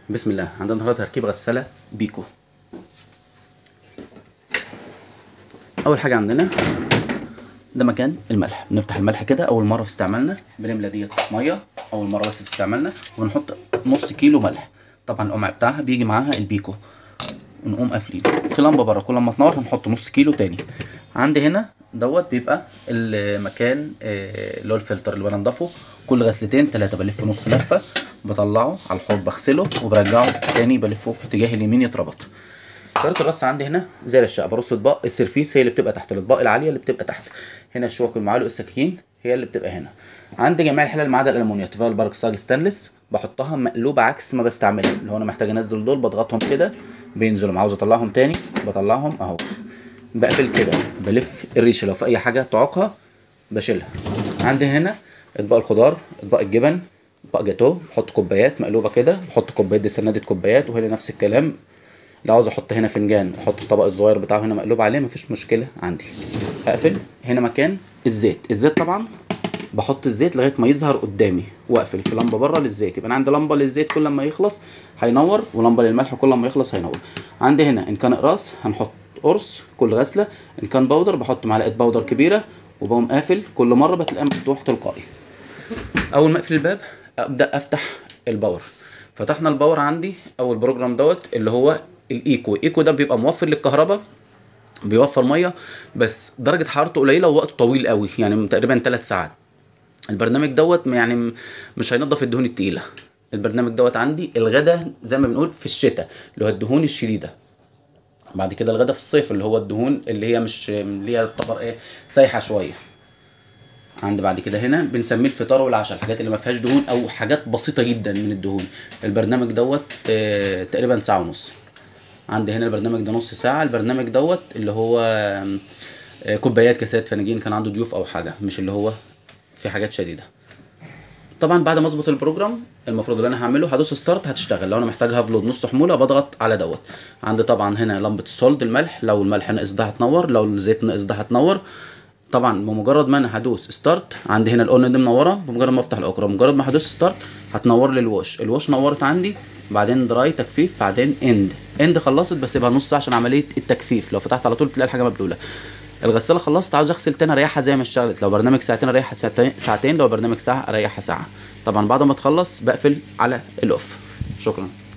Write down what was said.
بسم الله عندنا النهارده تركيب غسالة بيكو أول حاجة عندنا ده مكان الملح بنفتح الملح كده أول مرة في استعمالنا بنملى ديت مية أول مرة بس في استعمالنا ونحط نص كيلو ملح طبعا القمع بتاعها بيجي معاها البيكو ونقوم قافلين في لمبة بره كل ما تنور هنحط نص كيلو تاني عندي هنا دوت بيبقى المكان آه، اللي هو الفلتر اللي بنضفه كل غسلتين تلاتة بلف نص لفة بطلعه على الحوض بغسله وبرجعه تاني بلفه اتجاه اليمين يتربط طريقة الرص عندي هنا زي الشقة برص اطباق السرفيس هي اللي بتبقى تحت الاطباق العالية اللي بتبقى تحت هنا الشوك والمعالق والسكاكين هي اللي بتبقى هنا عندي جميع الحلل ما عدا الالومنيوم تيفال بارك صاج ستانلس بحطها مقلوبة عكس ما بستعملها اللي هو انا محتاج انزل دول بضغطهم كده بينزلوا عاوز اطلعهم تاني بطلعهم اهو بقفل كده بلف الريشه لو في اي حاجه تعوقها بشيلها عندي هنا اطباق الخضار اطباق الجبن اطباق جاتو بحط كوبايات مقلوبه كده بحط كوبايات دي سنادة كوبايات وهنا نفس الكلام لو عاوز احط هنا فنجان احط الطبق الصغير بتاعه هنا مقلوب عليه مفيش مشكله عندي اقفل هنا مكان الزيت الزيت طبعا بحط الزيت لغايه ما يظهر قدامي واقفل في لمبه بره للزيت يبقى انا عندي لمبه للزيت كل ما يخلص هينور ولمبه للملح كل ما يخلص هينور عندي هنا ان كان اقراص هنحط قرص كل غسله ان كان باودر بحط معلقه باودر كبيره وبقوم قافل كل مره بتلاقيه مفتوح تلقائي اول ما اقفل الباب ابدا افتح الباور فتحنا الباور عندي اول بروجرام دوت اللي هو الايكو الايكو ده بيبقى موفر للكهرباء بيوفر ميه بس درجه حرارته قليله ووقته طويل قوي يعني تقريبا 3 ساعات البرنامج دوت يعني م- مش هينضف الدهون التقيله البرنامج دوت عندي الغدا زي ما بنقول في الشتاء اللي هو الدهون الشديده بعد كده الغدا في الصيف اللي هو الدهون اللي هي مش اللي هي تعتبر ايه سايحه شويه عند بعد كده هنا بنسميه الفطار والعشاء الحاجات اللي ما فيهاش دهون او حاجات بسيطه جدا من الدهون البرنامج دوت آه، تقريبا ساعه ونص عندي هنا البرنامج ده نص ساعه البرنامج دوت اللي هو آه، كوبايات كاسات فناجين كان عنده ضيوف او حاجه مش اللي هو في حاجات شديده طبعا بعد ما اظبط البروجرام المفروض اللي انا هعمله هدوس ستارت هتشتغل لو انا محتاج هفلود نص حموله بضغط على دوت عندي طبعا هنا لمبه السولد الملح لو الملح ناقص ده هتنور لو الزيت ناقص ده هتنور طبعا بمجرد ما انا هدوس ستارت عندي هنا الاون دي منوره بمجرد ما افتح الاكرة بمجرد ما هدوس ستارت هتنور لي الوش الوش نورت عندي بعدين دراي تجفيف بعدين اند اند خلصت بسيبها نص ساعه عشان عمليه التجفيف لو فتحت على طول تلاقي الحاجه مبلوله الغساله خلصت عاوز اغسل تاني اريحها زي ما اشتغلت لو برنامج ساعتين اريحها ساعتين ساعتين لو برنامج ساعه اريحها ساعه طبعا بعد ما تخلص بقفل على الاوف شكرا